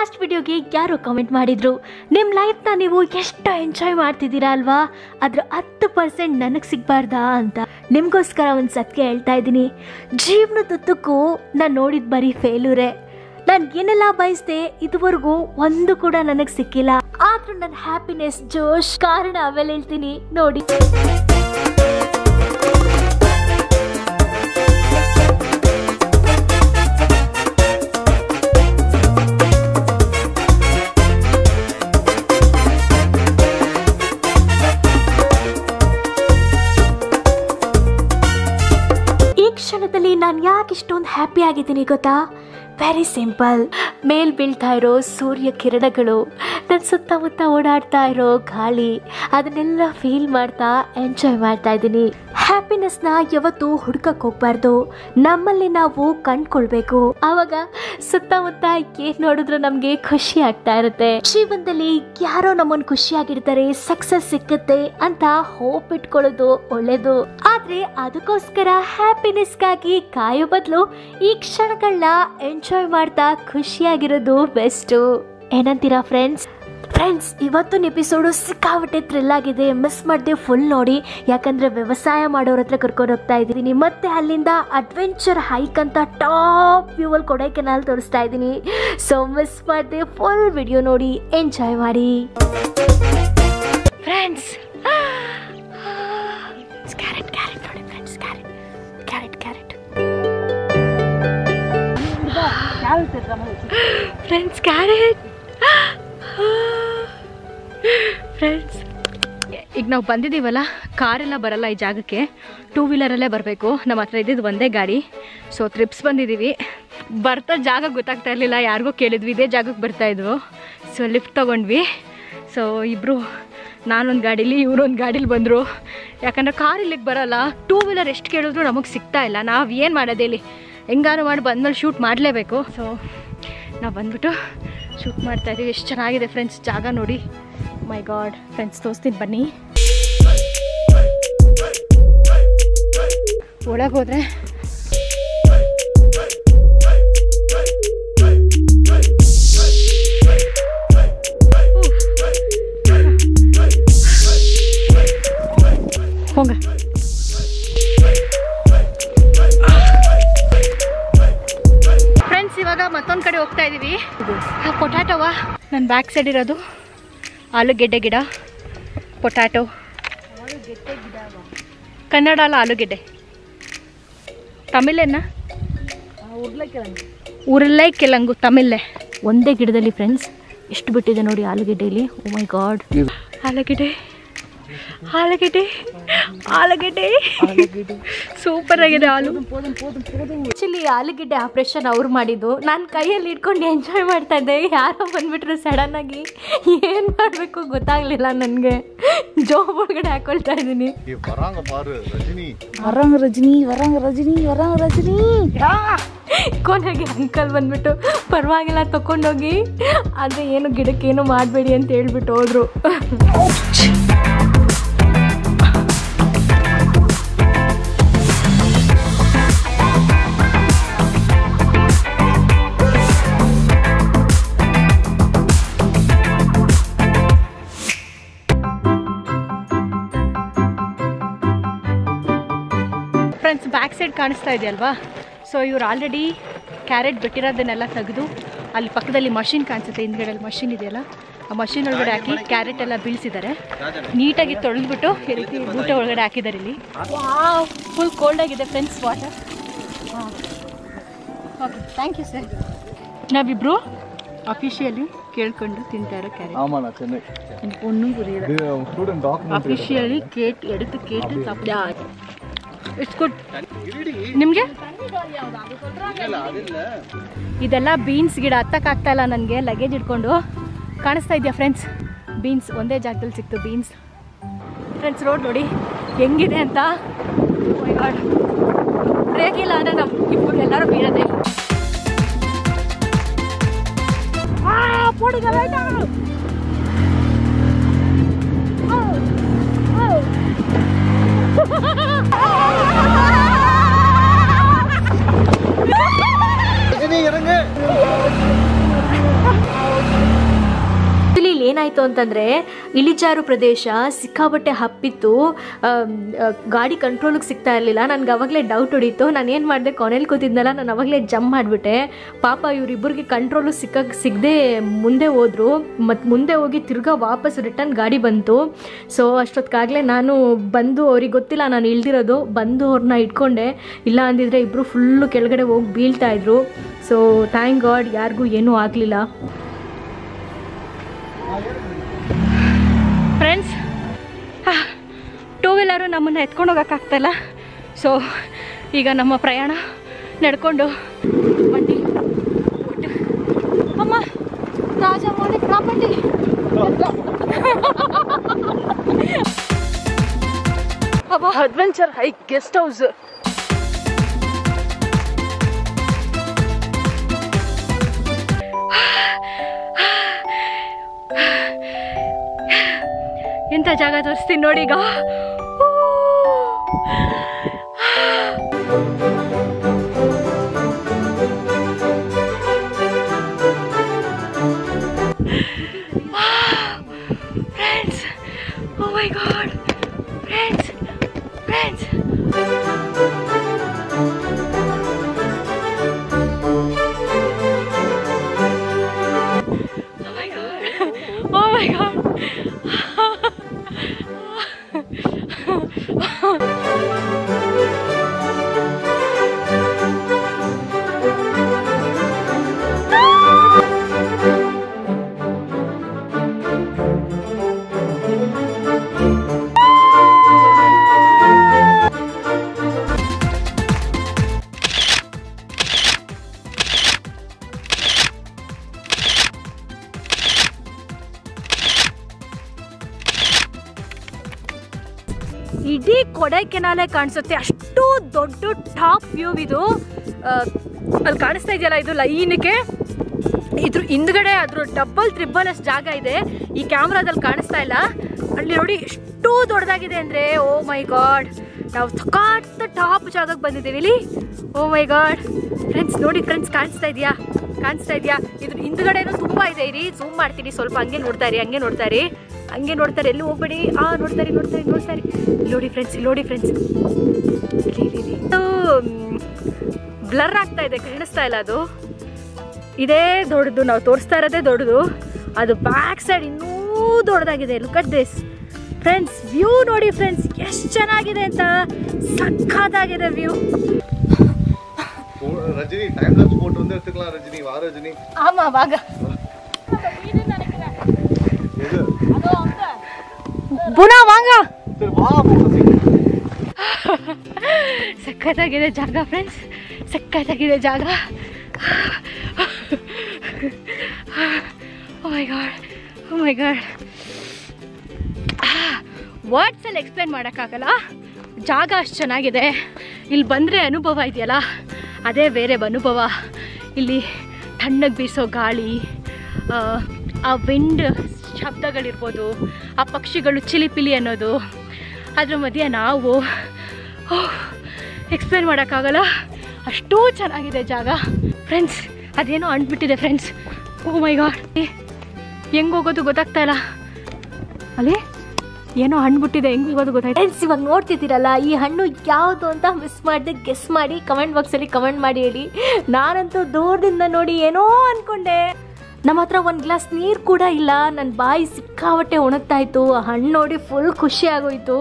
Last ವಿಡಿಯೋಗೆ ಯಾರೋ comment ಮಾಡಿದ್ರು ನಿಮ್ಮ ಲೈಫ್ನ ನೀವು ಎಷ್ಟು ಎಂಜಾಯ್ ಮಾಡ್ತಿದ್ದೀರಾ ಅಲ್ವಾ ಅದ್ರ ಹತ್ತು ಪರ್ಸೆಂಟ್ ನನಗೆ ಸಿಗಬಾರ್ದಾ ಅಂತ ನಿಮಗೋಸ್ಕರ ಒಂದು ಸತ್ಯ ಹೇಳ್ತಾ ಇದ್ದೀನಿ ಜೀವನದುದ್ದಕ್ಕೂ ನಾನು ನೋಡಿದ ಬರೀ ಫೇಲ್ಯೂರೇ ನಾನು ಏನೆಲ್ಲ ಬಯಸ್ದೆ ಇದುವರೆಗೂ ಒಂದು ಕೂಡ ನನಗೆ ಸಿಕ್ಕಿಲ್ಲ ಆದ್ರೂ ನನ್ನ ಹ್ಯಾಪಿನೆಸ್ ಜೋಶ್ ಕಾರಣ ಆಮೇಲೆ ಹೇಳ್ತೀನಿ ನೋಡಿ ಈ ಕ್ಷಣದಲ್ಲಿ ನಾನು ಯಾಕೆ ಇಷ್ಟೊಂದು ಹ್ಯಾಪಿ ಆಗಿದ್ದೀನಿ ಗೊತ್ತಾ ವೆರಿ ಸಿಂಪಲ್ ಮೇಲ್ ಬೀಳ್ತಾ ಇರೋ ಸೂರ್ಯ ಕಿರಣಗಳು ನನ್ನ ಸುತ್ತಮುತ್ತ ಓಡಾಡ್ತಾ ಇರೋ ಗಾಳಿ ಅದನ್ನೆಲ್ಲ ಫೀಲ್ ಮಾಡ್ತಾ ಎಂಜಾಯ್ ಮಾಡ್ತಾ ಇದ್ದೀನಿ ಹ್ಯಾಪಿನೆಸ್ನ ಯಾವತ್ತೂ ಹುಡ್ಕಕ್ಕೆ ಹೋಗ್ಬಾರ್ದು ನಮ್ಮಲ್ಲಿ ನಾವು ಕಂಡ್ಕೊಳ್ಬೇಕು ಆವಾಗ ಸುತ್ತಮುತ್ತ ಏನ್ ನೋಡಿದ್ರು ನಮ್ಗೆ ಖುಷಿ ಆಗ್ತಾ ಇರುತ್ತೆ ಜೀವನದಲ್ಲಿ ಯಾರೋ ನಮ್ಮನ್ನ ಖುಷಿಯಾಗಿರ್ತಾರೆ ಸಕ್ಸಸ್ ಸಿಕ್ಕುತ್ತೆ ಅಂತ ಹೋಪ್ ಇಟ್ಕೊಳ್ಳೋದು ಒಳ್ಳೇದು ಆದ್ರೆ ಅದಕ್ಕೋಸ್ಕರ ಹ್ಯಾಪಿನೆಸ್ಗಾಗಿ ಕಾಯೋ ಬದಲು ಈ ಕ್ಷಣಗಳನ್ನ ಎಂಜಾಯ್ ಮಾಡ್ತಾ ಖುಷಿಯಾಗಿರೋದು ಬೆಸ್ಟು ಏನಂತೀರಾ ಫ್ರೆಂಡ್ಸ್ ಫ್ರೆಂಡ್ಸ್ ಇವತ್ತಿನ ಎಪಿಸೋಡು ಸಿಕ್ಕಾಬಿಟ್ಟೆ ಥ್ರಿಲ್ ಆಗಿದೆ ಮಿಸ್ ಮಾಡದೆ ಫುಲ್ ನೋಡಿ ಯಾಕಂದ್ರೆ ವ್ಯವಸಾಯ ಮಾಡೋರ ಹತ್ರ ಕರ್ಕೊಂಡು ಹೋಗ್ತಾ ಇದ್ದೀನಿ ಮತ್ತೆ ಅಲ್ಲಿಂದ ಅಡ್ವೆಂಚರ್ ಹೈಕ್ ಅಂತ ಟಾಪ್ ವ್ಯೂ ಅಲ್ಲಿ ಕೊಡೈಕೆನಾಲ್ ತೋರಿಸ್ತಾ ಇದ್ದೀನಿ ಸೊ ಮಿಸ್ ಮಾಡದೆ ಫುಲ್ ವಿಡಿಯೋ ನೋಡಿ ಎಂಜಾಯ್ ಮಾಡಿ ಫ್ರೆಂಡ್ಸ್ ಕ್ಯಾರೆಟ್ ಕ್ಯಾರೆಟ್ ನೋಡಿ friends carrot carrot carrot friends carrot friends ಈಗ ನಾವು ಬಂದಿದ್ದೀವಲ್ಲ ಕಾರೆಲ್ಲ ಬರಲ್ಲ ಈ ಜಾಗಕ್ಕೆ ಟೂ ವೀಲರಲ್ಲೇ ಬರಬೇಕು ನಮ್ಮ ಹತ್ರ ಇದ್ದಿದ್ದು ಒಂದೇ ಗಾಡಿ ಸೊ ಟ್ರಿಪ್ಸ್ ಬಂದಿದ್ದೀವಿ ಬರ್ತಾ ಜಾಗ ಗೊತ್ತಾಗ್ತಾ ಇರಲಿಲ್ಲ ಯಾರಿಗೋ ಕೇಳಿದ್ವಿ ಇದೇ ಜಾಗಕ್ಕೆ ಬರ್ತಾ ಇದ್ವು ಸೊ ಲಿಫ್ಟ್ ತೊಗೊಂಡ್ವಿ ಸೊ ಇಬ್ಬರು ನಾನೊಂದು ಗಾಡೀಲಿ ಇವ್ರೊಂದು ಗಾಡೀಲಿ ಬಂದರು ಯಾಕಂದ್ರೆ ಕಾರ್ ಇಲ್ಲಿಗೆ ಬರಲ್ಲ ಟೂ ವೀಲರ್ ಎಷ್ಟು ಕೇಳಿದ್ರು ನಮಗೆ ಸಿಗ್ತಾ ಇಲ್ಲ ನಾವು ಏನು ಮಾಡೋದು ಹೇಳಿ ಹೆಂಗಾರು ಮಾಡಿ ಬಂದ್ಮೇಲೆ ಶೂಟ್ ಮಾಡಲೇಬೇಕು ಸೊ ನಾವು ಬಂದ್ಬಿಟ್ಟು ಶೂಟ್ ಮಾಡ್ತಾ ಇದ್ದೀವಿ ಎಷ್ಟು ಚೆನ್ನಾಗಿದೆ ಫ್ರೆಂಡ್ಸ್ ಜಾಗ ನೋಡಿ ಮೈ ಗಾಡ್ ಫ್ರೆಂಡ್ಸ್ ತೋರಿಸ್ತೀನಿ ಬನ್ನಿ ಒಳಗೆ ಹೋದರೆ ಹೋಗ ಫ್ರೆಂಡ್ಸ್ ಇವಾಗ ಮತ್ತೊಂದು ಕಡೆ ಹೋಗ್ತಾ ಇದ್ದೀವಿ ಪೊಟ್ಯಾಟೋವ ನನ್ನ ಬ್ಯಾಕ್ ಸೈಡ್ ಇರೋದು ಆಲೂಗೆಡ್ಡೆ ಗಿಡ ಪೊಟ್ಯಾಟೊ ಕನ್ನಡ ಅಲ್ಲ ಆಲೂಗೆಡ್ಡೆ ತಮಿಳೇನ ಉರುಳೈ ಕೆಲಂಗು ತಮಿಳೇ ಒಂದೇ ಗಿಡದಲ್ಲಿ ಫ್ರೆಂಡ್ಸ್ ಎಷ್ಟು ಬಿಟ್ಟಿದೆ ನೋಡಿ ಆಲೂಗೆಡ್ಡೆಯಲ್ಲಿ ಓ ಮೈ ಗಾಡ್ ಆಲೂಗೆಡ್ಡೆ ಆಲೂಗೆಡ್ಡೆ ಆಲೂಗೆಡ್ಡೆ ಸೂಪರ್ ಆಗಿದೆ ಆಲೂ ಆ್ಯಕ್ಚುಲಿ ಆಲೂಗೆಡ್ಡೆ ಆಪ್ರೇಷನ್ ಅವ್ರು ಮಾಡಿದ್ದು ನಾನು ಕೈಯಲ್ಲಿ ಇಟ್ಕೊಂಡು ಎಂಜಾಯ್ ಮಾಡ್ತಾ ಇದ್ದೆ ಯಾರೋ ಬಂದ್ಬಿಟ್ರು ಸಡನ್ನಾಗಿ ಏನು ಮಾಡಬೇಕು ಗೊತ್ತಾಗಲಿಲ್ಲ ನನಗೆ ಜೋಬ್ ಒಳಗಡೆ ಹಾಕೊಳ್ತಾ ಇದ್ದೀನಿ ஏய், வராங்க பாரு ரஜினி வராங்க ரஜினி வராங்க ரஜினி வராங்க ரஜினி ಕೊನೆಗೆ ಅಂಕಲ್ ಬಂದ್ಬಿಟ್ಟು ಪರವಾಗಿಲ್ಲ ತಗೊಂಡೋಗಿ ಆದರೆ ಏನು ಗಿಡಕ್ಕೆ ಏನು ಮಾಡಬೇಡಿ ಅಂತ ಹೇಳ್ಬಿಟ್ಟು ಹೋದ್ರು ಫ್ರೆಂಡ್ಸ್ ಬ್ಯಾಕ್ ಸೈಡ್ ಕಾಣಿಸ್ತಾ ಇದೆಯಲ್ವಾ ಸೊ ಇವ್ರು ಆಲ್ರೆಡಿ ಕ್ಯಾರೆಟ್ ಬಿಟ್ಟಿರೋದನ್ನೆಲ್ಲ ತೆಗೆದು ಅಲ್ಲಿ ಪಕ್ಕದಲ್ಲಿ ಮಷಿನ್ ಕಾಣಿಸುತ್ತೆ ಹಿಂದ್ಗಡೆಯಲ್ಲಿ ಮಷಿನ್ ಇದೆಯಲ್ಲ ಆ ಮಷಿನ್ ಒಳಗಡೆ ಹಾಕಿ ಕ್ಯಾರೆಟ್ ಎಲ್ಲ ಬೀಳ್ಸಿದ್ದಾರೆ ನೀಟಾಗಿ ತೊಳೆದ್ಬಿಟ್ಟು ಈ ರೀತಿ ಬೂಟೆ ಒಳಗಡೆ ಹಾಕಿದ್ದಾರೆ ಇಲ್ಲಿ ಫುಲ್ ಕೋಲ್ಡ್ ಆಗಿದೆ friends water okay thank you sir ನಾವಿಬ್ರು ಅಫಿಷಿಯಲಿ ಕೇಳ್ಕೊಂಡು ತಿಂತಾ ಇರೋ ಕ್ಯಾರೆಟ್ ஆமா நான் சென்னை ஒன்றும் புரியல இது ஸ்டூடெண்ட் டாக்குமெண்ட் ಅಫಿಷಿಯಲಿ ಕೇಟ್ ಎಡ್ತು ಕೇಟು ತಪ್ಪು ಇಟ್ಸ್ ಗುಡ್ ನಿಮಗೆ ಇದೆಲ್ಲ ಬೀನ್ಸ್ ಗಿಡ ಹತ್ತಕ್ಕಾಗ್ತಾ ಇಲ್ಲ ನನಗೆ ಲಗೇಜ್ ಇಟ್ಕೊಂಡು ಕಾಣಿಸ್ತಾ ಇದೆಯಾ ಫ್ರೆಂಡ್ಸ್ ಬೀನ್ಸ್ ಒಂದೇ ಜಾಗದಲ್ಲಿ ಸಿಕ್ತು ಬೀನ್ಸ್ ಫ್ರೆಂಡ್ಸ್ ರೋಡ್ ನೋಡಿ ಹೆಂಗಿದೆ ಅಂತ ಬ್ರೇಕ್ ಇಲ್ಲ ಅಂದರೆ ನಾವು ಇಬ್ಬರು ಎಲ್ಲರೂ ಬೀಳೋದೇ ಆ, ಪೋಡಿಗ ಬೇಡ. ಓ, ಓ. ரஜினி இறங்கு ಏನಾಯಿತು ಅಂತಂದರೆ ಇಳಿಜಾರು ಪ್ರದೇಶ ಸಿಕ್ಕಾಬಟ್ಟೆ ಹಪ್ಪಿತ್ತು ಆಮ್, ಆ, ಗಾಡಿ ಕಂಟ್ರೋಲಿಗೆ ಸಿಗ್ತಾ ಇರಲಿಲ್ಲ ನನಗೆ ಅವಾಗಲೇ ಡೌಟ್ ಹೊಡೀತು ನಾನು ಏನು ಮಾಡಿದೆ ಕೊನೆಯಲ್ಲಿ ಕೂತಿದ್ನಲ್ಲ ನಾನು ಅವಾಗಲೇ ಜಂಪ್ ಮಾಡಿಬಿಟ್ಟೆ ಪಾಪ ಇವರಿಬ್ಬರಿಗೆ ಕಂಟ್ರೋಲು ಸಿಕ್ಕಕ್ಕೆ ಸಿಗದೆ ಮುಂದೆ ಹೋದರು ಮತ್ತು ಮುಂದೆ ಹೋಗಿ ತಿರ್ಗಾ ವಾಪಸ್ ರಿಟರ್ನ್ ಗಾಡಿ ಬಂತು ಸೊ ಅಷ್ಟೊತ್ತಿಗಾಗಲೇ ನಾನು ಬಂದು ಅವ್ರಿಗೆ ಗೊತ್ತಿಲ್ಲ ನಾನು ಇಳ್ದಿರೋದು ಬಂದು ಅವ್ರನ್ನ ಇಟ್ಕೊಂಡೆ ಇಲ್ಲ ಅಂದಿದ್ರೆ ಇಬ್ಬರು ಫುಲ್ಲು ಕೆಳಗಡೆ ಹೋಗಿ ಬೀಳ್ತಾ ಇದ್ರು ಸೊ ಥ್ಯಾಂಕ್ ಗಾಡ್ ಯಾರಿಗೂ ಏನೂ ಆಗಲಿಲ್ಲ ಫ್ರೆಂಡ್ಸ್ ಟೂ ವೀಲರು ನಮ್ಮನ್ನು ಎತ್ಕೊಂಡು ಹೋಗೋಕ್ಕಾಗ್ತಾಯಿಲ್ಲ ಸೊ ಈಗ ನಮ್ಮ ಪ್ರಯಾಣ ನಡ್ಕೊಂಡು ಬಂದು ಒಟ್ಟು ಅಮ್ಮ Rajamouli property adventure high guest house ಎಂಥ ಜಾಗ ತೋರಿಸ್ತೀನಿ ನೋಡಿ ಈಗ friends oh my god friends friends Oh my god. Oh my god. ಇಡೀ ಕೊಡೈಕೆನಾಲೆ ಕಾಣಿಸುತ್ತೆ ಅಷ್ಟು ದೊಡ್ಡ ಟಾಪ್ ವ್ಯೂ ಇದು ಆ, ಅಲ್ಲಿ ಕಾಣಿಸ್ತಾ ಇದೆಯಲ್ಲ ಇದು ಲೈನಿಗೆ ಇದ್ರ ಹಿಂದ್ಗಡೆ ಅದ್ರ ಡಬಲ್ ತ್ರಿಬಲ್ ಅಷ್ಟು ಜಾಗ ಇದೆ ಈ ಕ್ಯಾಮ್ರಾದಲ್ಲಿ ಕಾಣಿಸ್ತಾ ಇಲ್ಲ ಅಲ್ಲಿ ನೋಡಿ ಎಷ್ಟು ದೊಡ್ಡದಾಗಿದೆ ಅಂದರೆ ಓ ಮೈ ಗಾಡ್ ನಾವು ಸಖತ್ ಟಾಪ್ ಜಾಗಕ್ಕೆ ಬಂದಿದ್ದೀವಿ ಇಲ್ಲಿ ಓ ಮೈ ಗಾಡ್ ಫ್ರೆಂಡ್ಸ್ ನೋಡಿ ಫ್ರೆಂಡ್ಸ್ ಕಾಣಿಸ್ತಾ ಇದೆಯಾ ಕಾಣಿಸ್ತಾ ಇದೆಯಾ ಇದ್ರ ಹಿಂದ್ಗಡೆನೂ ತುಂಬ ಇದೆ ಇರಿ ಝೂಮ್ ಮಾಡ್ತೀನಿ ಸ್ವಲ್ಪ ಹಂಗೆ ನೋಡ್ತಾ ಇರಿ ಹಂಗೆ ನೋಡ್ತಾ ಇರಿ ಹಂಗೆ ನೋಡ್ತಾರೆ ಎಲ್ಲಿ ಹೋಗ್ಬೇಡಿ ಆ ನೋಡ್ತಾರೆ ನೋಡ್ತಾರೆ ನೋಡ್ತಾರೆ ಇಲ್ಲಿ ನೋಡಿ ಫ್ರೆಂಡ್ಸ್ ಇಲ್ಲಿ ನೋಡಿ ಫ್ರೆಂಡ್ಸ್ ಬ್ಲರ್ ಆಗ್ತಾ ಇದೆ ಕಾಣಿಸ್ತಾ ಇಲ್ಲ ಅದು ಇದೇ ದೊಡ್ಡದು ನಾವು ತೋರಿಸ್ತಾ ಇರೋದೇ ದೊಡ್ಡದು ಅದು ಬ್ಯಾಕ್ ಸೈಡ್ ಇನ್ನೂ ದೊಡ್ಡದಾಗಿದೆ look at this friends view ನೋಡಿ ಫ್ರೆಂಡ್ಸ್ ಎಷ್ಟು ಚೆನ್ನಾಗಿದೆ ಅಂತ ಸಖತ್ತಾಗಿದೆ ವ್ಯೂ ரஜினி டைம் லாப்ஸ் போட்டு வந்து எடுத்துக்கலாம் ரஜினி வா ரஜினி ஆமா வாங்க எது ಪುನಃ ವಾಂಗ சரி வா போகலாம் ಸಖತ್ತಾಗಿದೆ ಜಾಗ ಫ್ರೆಂಡ್ಸ್ ಸಖತ್ತಾಗಿದೆ ಜಾಗ ಮೈ ಗಾಡ್ ಮೈ ಗಾಡ್ ವರ್ಡ್ಸಲ್ಲಿ ಎಕ್ಸ್ಪ್ಲೇನ್ ಮಾಡೋಕ್ಕಾಗಲ್ಲ ಜಾಗ ಅಷ್ಟು ಚೆನ್ನಾಗಿದೆ ಇಲ್ಲಿ ಬಂದರೆ ಅನುಭವ ಇದೆಯಲ್ಲ ಅದೇ ಬೇರೆ ಅನುಭವ ಇಲ್ಲಿ ತಣ್ಣಗೆ ಬೀಸೋ ಗಾಳಿ ಆ, ಆ ವಿಂಡ್ ಶಬ್ದಗಳಿರ್ಬೋದು ಆ ಪಕ್ಷಿಗಳು ಚಿಲಿಪಿಲಿ ಅನ್ನೋದು ಅದ್ರ ಮಧ್ಯೆ ನಾವು ಎಕ್ಸ್ಪ್ಲೇನ್ ಮಾಡೋಕ್ಕಾಗಲ್ಲ ಅಷ್ಟೂ ಚೆನ್ನಾಗಿದೆ ಜಾಗ ಫ್ರೆಂಡ್ಸ್ ಅದೇನೋ ಅಂಟ್ಬಿಟ್ಟಿದೆ ಫ್ರೆಂಡ್ಸ್ ಓ ಮೈ ಗಾಡ್ ಹೆಂಗೆ ಹೋಗೋದು ಗೊತ್ತಾಗ್ತಾ ಇಲ್ಲ ಅಲ್ಲಿ ಏನೋ ಹಣ್ಬಿಟ್ಟಿದೆ ಹೆಂಗೆ ಹೋಗೋದು ಗೊತ್ತಾಯ್ತು ಫ್ರೆಂಡ್ಸ್ ಇವಾಗ ನೋಡ್ತಿದ್ದೀರಲ್ಲ ಈ ಹಣ್ಣು ಯಾವುದು ಅಂತ ಮಿಸ್ ಮಾಡಿದೆ ಗೆಸ್ ಮಾಡಿ ಕಮೆಂಟ್ ಬಾಕ್ಸಲ್ಲಿ ಕಮೆಂಟ್ ಮಾಡಿ ಹೇಳಿ ನಾನಂತೂ ದೂರದಿಂದ ನೋಡಿ ಏನೋ ಅನ್ಕೊಂಡೆ ನಮ್ಮ ಹತ್ರ ಒಂದು ಗ್ಲಾಸ್ ನೀರು ಕೂಡ ಇಲ್ಲ ನನ್ನ ಬಾಯಿ ಸಿಕ್ಕಾಬಟ್ಟೆ ಒಣಗ್ತಾ ಇತ್ತು ಆ ಹಣ್ಣು ನೋಡಿ ಫುಲ್ ಖುಷಿ ಆಗೋಯ್ತು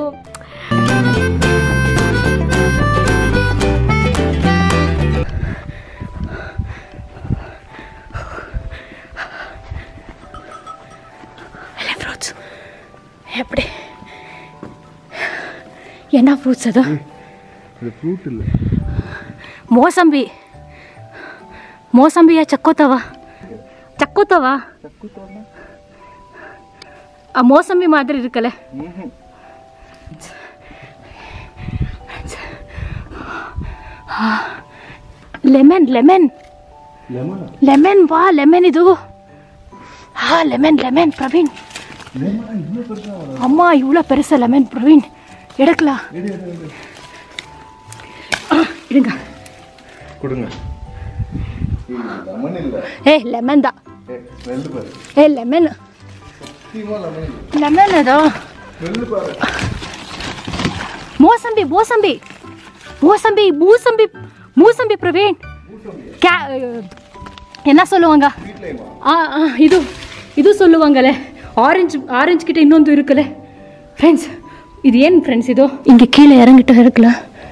ಫ್ರೂಟ್ಸ್ எப்படி என்ன ஃப்ரூட்ஸ் அது இது ஃப்ரூட் இல்லை ಮೋಸಂಬಿ ಮೋಸಂಬಿಯ ಚಕ್ಕೋತವ ಚಕ್ಕೋತವ ಆ ಮೋಸಂಬಿ ಮಾದರಿ ಇರುಕಲೆ ಲೆಮನ್ ಲೆಮನ್ லெமனா ಲೆಮನ್ ವಾ ಲೆಮನ್ ಇದು ಹಾ ಲೆಮನ್ ಲೆಮನ್ ಪ್ರವೀಣ್ லெமனா இவ்வளோ பெருசா வரும் ಅಮ್ಮ ಇವಳ ಪೆರಸ ಲೆಮನ್ ಪ್ರವೀಣ್ ಎಡಕ್ಲಾ எடு எடு எடு ಇಡುங்க கொடுங்க லெமன் இல்லை ಏ ಲೆಮನ್ ದ ஸ்மெல் பாரு ಏ ಲೆಮನ್ ಲೆಮನ್ ಅದು ಮೋಸಂಬಿ ಮೋಸಂಬಿ ಮೋಸಂಬಿ ಮೂಸಂಬಿ ಮೂಸಂಬಿ ಪ್ರವೀಣ್ ಕ್ಯಾ என்ன சொல்லுவாங்க ஆ ஆ இது இது சொல்லுவாங்களே ஆரஞ்சு ஆரஞ்சு கிட்ட இன்னொன்று இருக்குல்ல ஃப்ரெண்ட்ஸ் இது ஏன் ஃப்ரெண்ட்ஸ் இதோ இங்கே கீழே இறங்கிட்ட இருக்குல்ல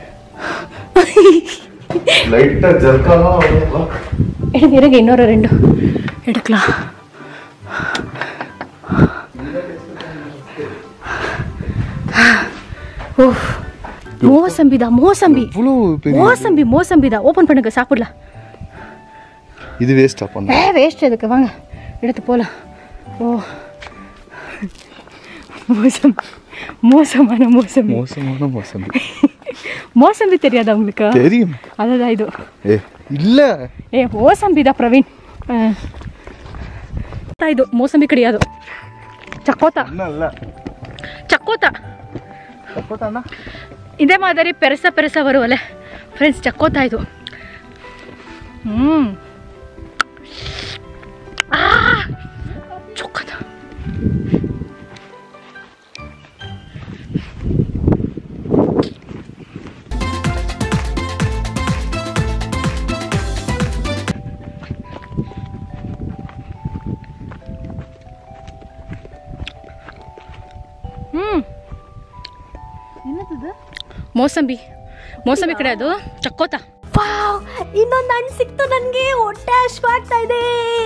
ಲೈಟ್ ಜರ್ಕಾಲ எடுங்க இருங்க இன்னொரு ரெண்டு எடுக்கலாம் ஓ மோசம்பி தான் மோசம்பி மோசம்பி மோசம்பி தான் ஓப்பன் பண்ணுங்க சாப்பிடலாம் இது வேஸ்ட் பண்ண ஏ வேஸ்ட் எதுக்கு வாங்க எடுத்து போகலாம் ஓ மோசம் மோசமான மோசம்பி மோசமான மோசம் மோசம்பி தெரியாதா உங்களுக்கு தெரியும் அதுதான் இது ಏ ಇಲ್ಲ ಏ ಮೋಸಂಬಿದ ಪ್ರವೀಣ್ ಆ. ಇದು ಮೋಸಂಬಿ ಕಡಿಯೋದು ಚಕ್ಕೋತ ಅಲ್ಲ ಚಕ್ಕೋತ ಇದೇ ಮಾದರಿ ಪೆರಸ ಪೆರಸ ಬರುವಲ್ಲ ಫ್ರೆಂಡ್ಸ್ ಚಕ್ಕೋತ ಇದು ಹ್ಞೂ ಚೊಕ್ಕದ ಹ್ಞೂ ಮೋಸಂಬಿ ಮೋಸಂಬಿ ಕಡೆ ಅದು ಚಕ್ಕೋತ ವಾವ್ ಇನ್ನೊಂದು ಹಣ್ಣು ಸಿಕ್ತು ನನಗೆ ಹೊಟ್ಟೆ ಹಶ್ವಾಗ್ತಾ ಇದೆ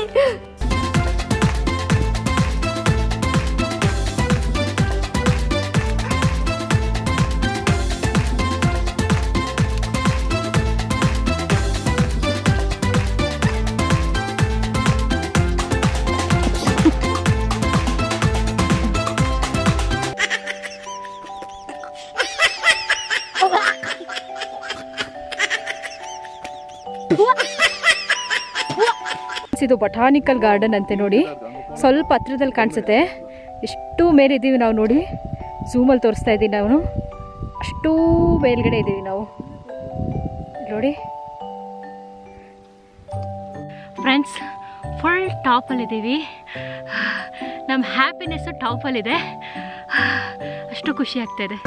ಇದು ಬಟಾನಿಕಲ್ ಗಾರ್ಡನ್ ಅಂತೆ ನೋಡಿ ಸ್ವಲ್ಪ ಹತ್ರದಲ್ಲಿ ಕಾಣಿಸುತ್ತೆ ಎಷ್ಟು ಮೇಲೆ ಇದ್ದೀವಿ ನಾವು ನೋಡಿ ಝೂಮಲ್ಲಿ ತೋರಿಸ್ತಾ ಇದ್ದೀವಿ ನಾವು ಅಷ್ಟೂ ಮೇಲ್ಗಡೆ ಇದ್ದೀವಿ ನಾವು ನೋಡಿ ಫ್ರೆಂಡ್ಸ್ ಫುಲ್ ಟಾಪಲ್ಲಿದ್ದೀವಿ ನಮ್ಮ ಹ್ಯಾಪಿನೆಸ್ಸು ಟಾಪಲ್ಲಿದೆ ಅಷ್ಟು ಖುಷಿ ಆಗ್ತಾ ಇದೆ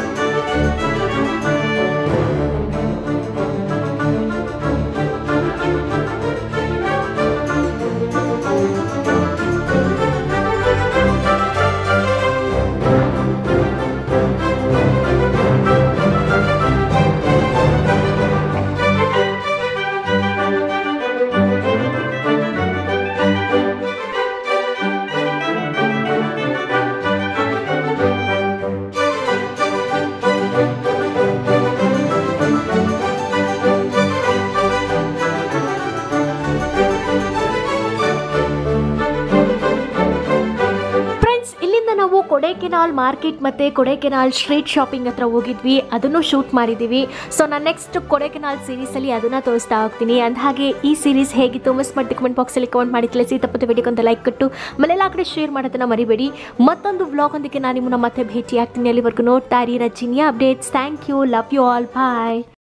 ಫ್ರೆಂಡ್ಸ್ ಇಲ್ಲಿಂದ ನಾವು ಕೊಡೈಕೆನಾಲ್ ಮಾರ್ಕೆಟ್ ಮತ್ತು ಕೊಡೈಕೆನಾಲ್ ಸ್ಟ್ರೀಟ್ ಶಾಪಿಂಗ್ ಹತ್ರ ಹೋಗಿದ್ವಿ ಅದನ್ನು ಶೂಟ್ ಮಾಡಿದ್ದೀವಿ ಸೊ ನಾನು ನೆಕ್ಸ್ಟ್ ಕೊಡೈಕೆನಾಲ್ ಸೀರೀಸಲ್ಲಿ ಅದನ್ನು ತೋರಿಸ್ತಾ ಹೋಗ್ತೀನಿ ಅಂದ ಹಾಗೆ ಈ ಸೀರೀಸ್ ಹೇಗಿತ್ತು ಮಿಸ್ ಮಾಡಿ ಕಮೆಂಟ್ ಬಾಕ್ಸಲ್ಲಿ ಕಮೆಂಟ್ ಮಾಡಿ ತಿಳಿಸಿ ತಪ್ಪತ್ತೆ ವಿಡಿಯೋಗೊಂದು ಲೈಕ್ ಕೊಟ್ಟು ಮನೆಲ್ಲ ಕಡೆ ಶೇರ್ ಮಾಡೋದನ್ನು ಮರಿಬೇಡಿ ಮತ್ತೊಂದು ವ್ಲಾಗೊಂದಿಗೆ ನಾನು ನಿಮ್ಮನ್ನ ಮತ್ತೆ ಭೇಟಿ ಆಗ್ತೀನಿ ಅಲ್ಲಿವರೆಗೂ ನೋಡ್ತಾ ಇರಿ ರಜಿನಿಯಾ updates thank you love you all bye